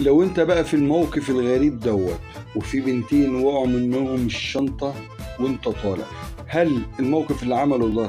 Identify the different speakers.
Speaker 1: لو انت بقى في الموقف الغريب دوت وفي بنتين وقعوا منهم الشنطة وانت طالع هل الموقف اللي عمله ده